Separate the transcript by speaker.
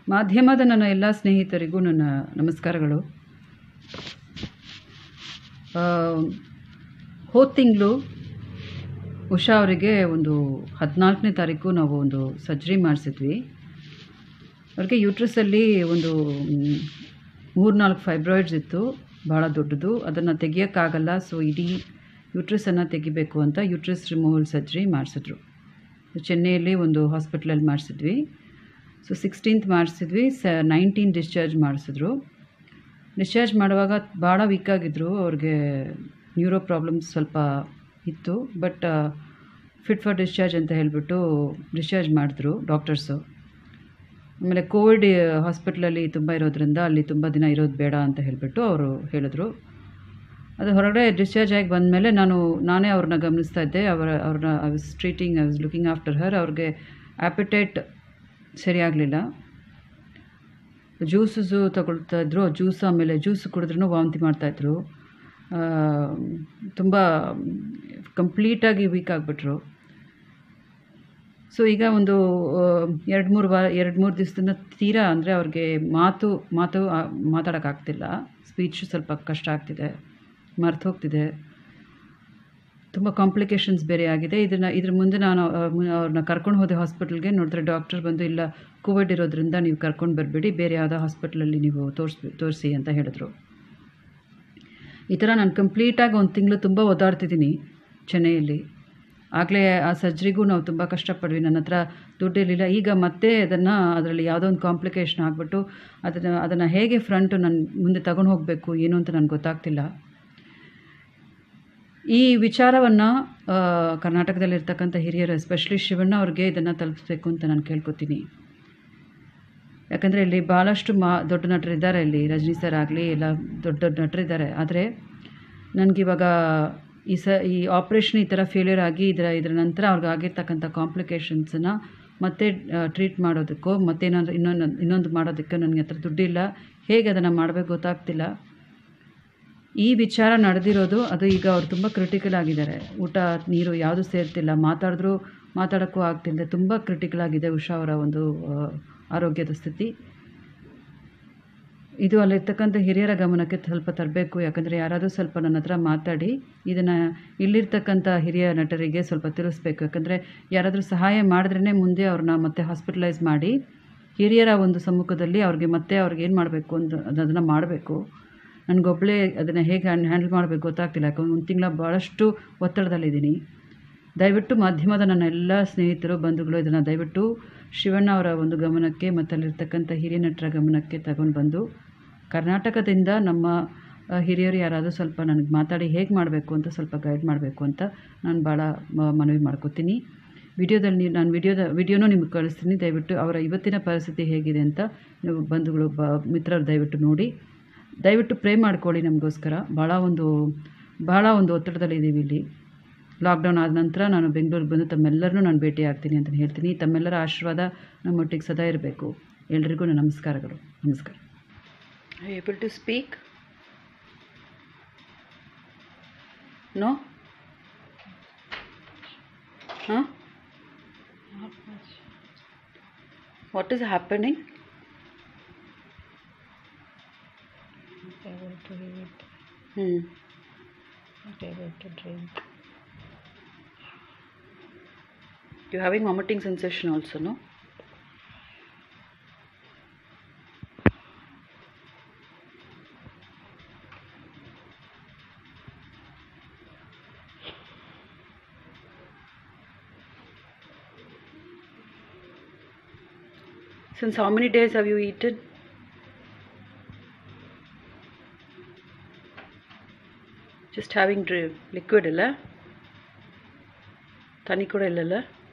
Speaker 1: ಮಾಧ್ಯಮದ ನನ್ನ ಎಲ್ಲ ಸ್ನೇಹಿತರಿಗೂ ನನ್ನ ನಮಸ್ಕಾರಗಳು ಹೋದ ತಿಂಗಳು ಉಷಾ ಅವರಿಗೆ ಒಂದು ಹದಿನಾಲ್ಕನೇ ತಾರೀಕು ನಾವು ಒಂದು ಸರ್ಜರಿ ಮಾಡಿಸಿದ್ವಿ ಅವ್ರಿಗೆ ಯೂಟ್ರಸಲ್ಲಿ ಒಂದು ಮೂರ್ನಾಲ್ಕು ಫೈಬ್ರಾಯ್ಡ್ಸ್ ಇತ್ತು ಭಾಳ ದೊಡ್ಡದು ಅದನ್ನು ತೆಗಿಯೋಕ್ಕಾಗಲ್ಲ ಸೊ ಇಡೀ ಯೂಟ್ರಸನ್ನು ತೆಗಿಬೇಕು ಅಂತ ಯೂಟ್ರಸ್ ರಿಮೂವಲ್ ಸರ್ಜರಿ ಮಾಡಿಸಿದ್ರು ಚೆನ್ನೈಯಲ್ಲಿ ಒಂದು ಹಾಸ್ಪಿಟ್ಲಲ್ಲಿ ಮಾಡಿಸಿದ್ವಿ ಸೊ ಸಿಕ್ಸ್ಟೀನ್ತ್ ಮಾಡಿಸಿದ್ವಿ ಸ ನೈನ್ಟೀನ್ ಡಿಸ್ಚಾರ್ಜ್ ಮಾಡಿಸಿದ್ರು ಡಿಸ್ಚಾರ್ಜ್ ಮಾಡುವಾಗ ಭಾಳ ವೀಕ್ ಆಗಿದ್ದರು ಅವ್ರಿಗೆ ನ್ಯೂರೋ ಪ್ರಾಬ್ಲಮ್ಸ್ ಸ್ವಲ್ಪ ಇತ್ತು ಬಟ್ ಫಿಟ್ ಫಾರ್ ಡಿಸ್ಚಾರ್ಜ್ ಅಂತ ಹೇಳಿಬಿಟ್ಟು ಡಿಸ್ಚಾರ್ಜ್ ಮಾಡಿದ್ರು ಡಾಕ್ಟರ್ಸು ಆಮೇಲೆ ಕೋವಿಡ್ ಹಾಸ್ಪಿಟ್ಲಲ್ಲಿ ತುಂಬ ಇರೋದ್ರಿಂದ ಅಲ್ಲಿ ತುಂಬ ದಿನ ಇರೋದು ಬೇಡ ಅಂತ ಹೇಳಿಬಿಟ್ಟು ಅವರು ಹೇಳಿದ್ರು ಅದು ಹೊರಗಡೆ ಡಿಸ್ಚಾರ್ಜ್ ಆಗಿ ಬಂದಮೇಲೆ ನಾನು ನಾನೇ ಅವ್ರನ್ನ ಗಮನಿಸ್ತಾ ಇದ್ದೆ ಅವರ ಅವ್ರನ್ನ I was treating I was looking after her ಅವ್ರಿಗೆ ಆ್ಯಪಿಟೈಟ್ ಸರಿಯಾಗಲಿಲ್ಲ ಜ್ಯೂಸಸ್ಸು ತಗೊಳ್ತಾ ಇದ್ರು ಜ್ಯೂಸ್ ಆಮೇಲೆ ಜ್ಯೂಸ್ ಕುಡಿದ್ರೂ ವಾಂತಿ ಮಾಡ್ತಾಯಿದ್ರು ತುಂಬ ಕಂಪ್ಲೀಟಾಗಿ ವೀಕ್ ಆಗಿಬಿಟ್ರು ಸೊ ಈಗ ಒಂದು ಎರಡು ಮೂರು ವಾರ ಎರಡು ಮೂರು ದಿವಸದಿಂದ ತೀರಾ ಅಂದರೆ ಅವ್ರಿಗೆ ಮಾತು ಮಾತು ಮಾತಾಡೋಕ್ಕಾಗ್ತಿಲ್ಲ ಸ್ಪೀಚ್ ಸ್ವಲ್ಪ ಕಷ್ಟ ಆಗ್ತಿದೆ ಮರ್ತು ಹೋಗ್ತಿದೆ ತುಂಬ ಕಾಂಪ್ಲಿಕೇಶನ್ಸ್ ಬೇರೆ ಆಗಿದೆ ಇದನ್ನು ಇದ್ರ ಮುಂದೆ ನಾನು ಅವ್ರನ್ನ ಕರ್ಕೊಂಡು ಹೋದೆ ಹಾಸ್ಪಿಟಲ್ಗೆ ನೋಡಿದ್ರೆ ಡಾಕ್ಟರ್ ಬಂದು ಇಲ್ಲ ಕೋವಿಡ್ ಇರೋದ್ರಿಂದ ನೀವು ಕರ್ಕೊಂಡು ಬರಬೇಡಿ ಬೇರೆ ಯಾವುದೋ ಹಾಸ್ಪಿಟ್ಲಲ್ಲಿ ನೀವು ತೋರಿಸ್ ತೋರಿಸಿ ಅಂತ ಹೇಳಿದ್ರು ಈ ಥರ ನಾನು ಕಂಪ್ಲೀಟಾಗಿ ಒಂದು ತಿಂಗಳು ತುಂಬ ಓದಾಡ್ತಿದ್ದೀನಿ ಚೆನ್ನೈಯಲ್ಲಿ ಆಗಲೇ ಆ ಸರ್ಜ್ರಿಗೂ ನಾವು ತುಂಬ ಕಷ್ಟಪಡ್ವಿ ನನ್ನ ಹತ್ರ ದುಡ್ಡು ಇರಲಿಲ್ಲ ಈಗ ಮತ್ತೆ ಅದನ್ನು ಅದರಲ್ಲಿ ಯಾವುದೋ ಒಂದು ಕಾಂಪ್ಲಿಕೇಶನ್ ಆಗಿಬಿಟ್ಟು ಅದನ್ನು ಅದನ್ನು ಹೇಗೆ ಫ್ರಂಟು ನಾನು ಮುಂದೆ ತಗೊಂಡು ಹೋಗಬೇಕು ಏನು ಅಂತ ನನಗೆ ಗೊತ್ತಾಗ್ತಿಲ್ಲ ಈ ವಿಚಾರವನ್ನು ಕರ್ನಾಟಕದಲ್ಲಿರ್ತಕ್ಕಂಥ ಹಿರಿಯರು ಎಸ್ಪೆಷಲಿ ಶಿವಣ್ಣ ಅವ್ರಿಗೆ ಇದನ್ನು ತಲುಪಿಸ್ಬೇಕು ಅಂತ ನಾನು ಕೇಳ್ಕೊತೀನಿ ಯಾಕಂದರೆ ಇಲ್ಲಿ ಭಾಳಷ್ಟು ಮಾ ದೊಡ್ಡ ನಟರಿದ್ದಾರೆ ಇಲ್ಲಿ ರಜನಿ ಸರ್ ಆಗಲಿ ಎಲ್ಲ ದೊಡ್ಡ ದೊಡ್ಡ ನಟರಿದ್ದಾರೆ ಆದರೆ ನನಗಿವಾಗ ಈ ಸ ಈ ಆಪ್ರೇಷನ್ ಈ ಥರ ಫೇಲ್ಯೂರ್ ಆಗಿ ಇದರ ಇದರ ನಂತರ ಅವ್ರಿಗೆ ಆಗಿರ್ತಕ್ಕಂಥ ಕಾಂಪ್ಲಿಕೇಶನ್ಸನ್ನು ಮತ್ತೆ ಟ್ರೀಟ್ ಮಾಡೋದಕ್ಕೋ ಮತ್ತೇನಾದರೂ ಇನ್ನೊಂದು ಇನ್ನೊಂದು ಮಾಡೋದಕ್ಕೆ ನನಗೆ ಹತ್ರ ದುಡ್ಡಿಲ್ಲ ಹೇಗೆ ಅದನ್ನು ಮಾಡಬೇಕು ಗೊತ್ತಾಗ್ತಿಲ್ಲ ಈ ವಿಚಾರ ನಡೆದಿರೋದು ಅದು ಈಗ ಅವ್ರು ತುಂಬ ಕ್ರಿಟಿಕಲ್ ಆಗಿದ್ದಾರೆ ಊಟ ನೀರು ಯಾವುದು ಸೇರ್ತಿಲ್ಲ ಮಾತಾಡಿದ್ರೂ ಮಾತಾಡೋಕ್ಕೂ ಆಗ್ತಿಲ್ಲ ತುಂಬ ಕ್ರಿಟಿಕಲ್ ಆಗಿದೆ ಉಷಾ ಅವರ ಒಂದು ಆರೋಗ್ಯದ ಸ್ಥಿತಿ ಇದು ಅಲ್ಲಿರ್ತಕ್ಕಂಥ ಹಿರಿಯರ ಗಮನಕ್ಕೆ ಸ್ವಲ್ಪ ತರಬೇಕು ಯಾಕಂದರೆ ಯಾರಾದರೂ ಸ್ವಲ್ಪ ನನ್ನ ಹತ್ರ ಮಾತಾಡಿ ಇದನ್ನು ಇಲ್ಲಿರ್ತಕ್ಕಂಥ ಹಿರಿಯ ನಟರಿಗೆ ಸ್ವಲ್ಪ ತಿಳಿಸ್ಬೇಕು ಯಾಕಂದರೆ ಯಾರಾದರೂ ಸಹಾಯ ಮಾಡಿದ್ರೇ ಮುಂದೆ ಅವ್ರನ್ನ ಮತ್ತೆ ಹಾಸ್ಪಿಟಲೈಸ್ ಮಾಡಿ ಹಿರಿಯರ ಒಂದು ಸಮ್ಮುಖದಲ್ಲಿ ಅವ್ರಿಗೆ ಮತ್ತೆ ಅವ್ರಿಗೆ ಏನು ಮಾಡಬೇಕು ಅಂತ ಅದನ್ನು ಮಾಡಬೇಕು ನನಗೊಬ್ಬಳೇ ಅದನ್ನು ಹೇಗೆ ಹ್ಯಾಂಡಲ್ ಮಾಡಬೇಕು ಗೊತ್ತಾಗ್ತಿಲ್ಲ ಯಾಕಂದ್ರೆ ಒಂದು ತಿಂಗಳ ಭಾಳಷ್ಟು ಒತ್ತಡದಲ್ಲಿದ್ದೀನಿ ದಯವಿಟ್ಟು ಮಾಧ್ಯಮದ ನನ್ನ ಎಲ್ಲ ಸ್ನೇಹಿತರು ಬಂಧುಗಳು ಇದನ್ನು ದಯವಿಟ್ಟು ಶಿವಣ್ಣ ಅವರ ಒಂದು ಗಮನಕ್ಕೆ ಮತ್ತು ಅಲ್ಲಿರ್ತಕ್ಕಂಥ ಹಿರಿಯ ನಟರ ಗಮನಕ್ಕೆ ತಗೊಂಡು ಬಂದು ಕರ್ನಾಟಕದಿಂದ ನಮ್ಮ ಹಿರಿಯರು ಯಾರಾದರೂ ಸ್ವಲ್ಪ ನನಗೆ ಮಾತಾಡಿ ಹೇಗೆ ಮಾಡಬೇಕು ಅಂತ ಸ್ವಲ್ಪ ಗೈಡ್ ಮಾಡಬೇಕು ಅಂತ ನಾನು ಭಾಳ ಮನವಿ ಮಾಡ್ಕೋತೀನಿ ವಿಡಿಯೋದಲ್ಲಿ ನಾನು ವಿಡಿಯೋದ ವಿಡಿಯೋನೂ ನಿಮಗೆ ಕಳಿಸ್ತೀನಿ ದಯವಿಟ್ಟು ಅವರ ಇವತ್ತಿನ ಪರಿಸ್ಥಿತಿ ಹೇಗಿದೆ ಅಂತ ನೀವು ಬಂಧುಗಳು ಬ ಮಿತ್ರರು ದಯವಿಟ್ಟು ನೋಡಿ ದಯವಿಟ್ಟು ಪ್ರೇ ಮಾಡ್ಕೊಳ್ಳಿ ನಮಗೋಸ್ಕರ ಭಾಳ ಒಂದು ಭಾಳ ಒಂದು ಒತ್ತಡದಲ್ಲಿದ್ದೀವಿ ಇಲ್ಲಿ ಲಾಕ್ಡೌನ್ ಆದ ನಂತರ ನಾನು ಬೆಂಗಳೂರಿಗೆ ಬಂದು ತಮ್ಮೆಲ್ಲರನ್ನೂ ನಾನು ಭೇಟಿ ಆಗ್ತೀನಿ ಅಂತ ಹೇಳ್ತೀನಿ ತಮ್ಮೆಲ್ಲರ ಆಶೀರ್ವಾದ ನಮ್ಮೊಟ್ಟಿಗೆ ಸದಾ ಇರಬೇಕು ಎಲ್ರಿಗೂ ನನ್ನ ನಮಸ್ಕಾರಗಳು ನಮಸ್ಕಾರ I able to speak no ಹಾಂ what is happening
Speaker 2: able to eat,
Speaker 1: ಹ್ಞೂ
Speaker 2: not able to drink.
Speaker 1: You having vomiting sensation also no Since how many days have you eaten? Just having dri- liquid ಅಲ್ಲ ತನಿ ಕೂಡ ಇಲ್ಲಲ್ಲ